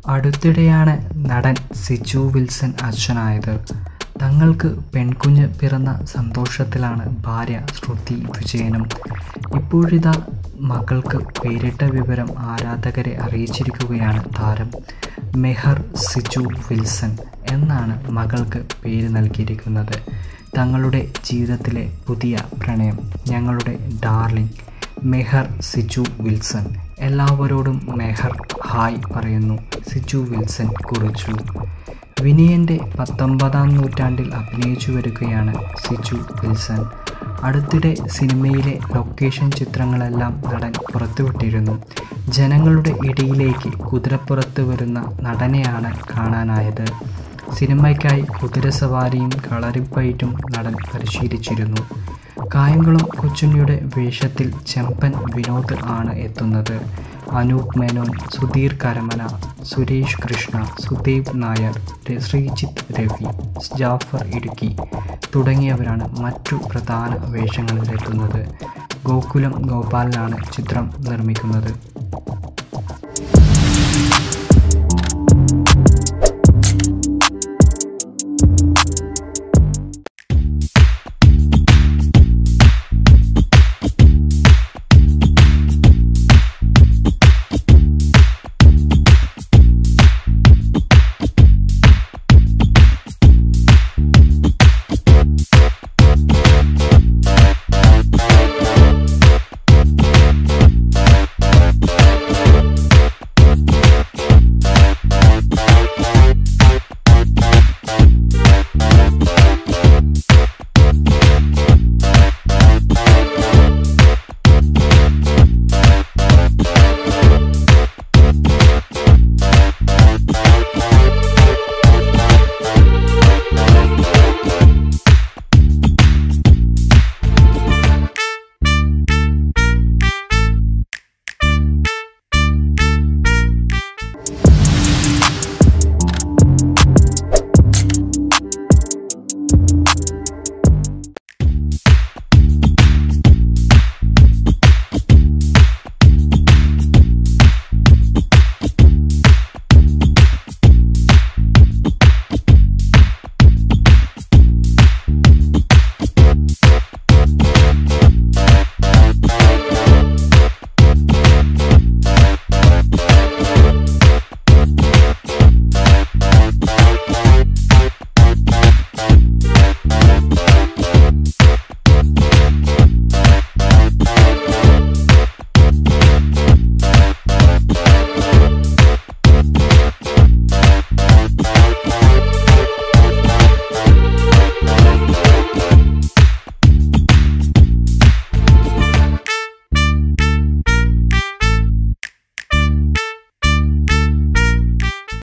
അടുത്തിടെയാണ് നടൻ സിജു വിൽസൺ അച്ഛനായത് തങ്ങൾക്ക് പെൺകുഞ്ഞ് പിറന്ന സന്തോഷത്തിലാണ് ഭാര്യ ശ്രുതി വിജയനും ഇപ്പോഴിതാ മകൾക്ക് പേരിട്ട വിവരം ആരാധകരെ അറിയിച്ചിരിക്കുകയാണ് താരം മെഹർ സിജു വിൽസൺ എന്നാണ് മകൾക്ക് പേര് നൽകിയിരിക്കുന്നത് തങ്ങളുടെ ജീവിതത്തിലെ പുതിയ പ്രണയം ഞങ്ങളുടെ ഡാർലിംഗ് മെഹർ സിജു വിൽസൺ എല്ലാവരോടും മെഹർ ഹായ് പറയുന്നു സിജു വിൽസൺ കുറിച്ചു വിനയൻ്റെ പത്തൊമ്പതാം നൂറ്റാണ്ടിൽ അഭിനയിച്ചു വരികയാണ് സിജു വിൽസൺ അടുത്തിടെ സിനിമയിലെ ലൊക്കേഷൻ ചിത്രങ്ങളെല്ലാം നടൻ പുറത്തുവിട്ടിരുന്നു ജനങ്ങളുടെ ഇടയിലേക്ക് കുതിരപ്പുറത്ത് വരുന്ന നടനെയാണ് കാണാനായത് സിനിമയ്ക്കായി കുതിരസവാരിയും കളറിപ്പയറ്റും നടൻ പരിശീലിച്ചിരുന്നു കായംകുളം കൊച്ചുണ്ണിയുടെ വേഷത്തിൽ ചെമ്പൻ വിനോദ് ആണ് എത്തുന്നത് അനൂപ് മേനോൻ സുധീർ കരമന സുരേഷ് കൃഷ്ണ സുദേവ് നായർ ശ്രീജിത്ത് രവി ജാഫർ ഇടുക്കി തുടങ്ങിയവരാണ് മറ്റു പ്രധാന വേഷങ്ങളിലെത്തുന്നത് ഗോകുലം ഗോപാലിനാണ് ചിത്രം നിർമ്മിക്കുന്നത്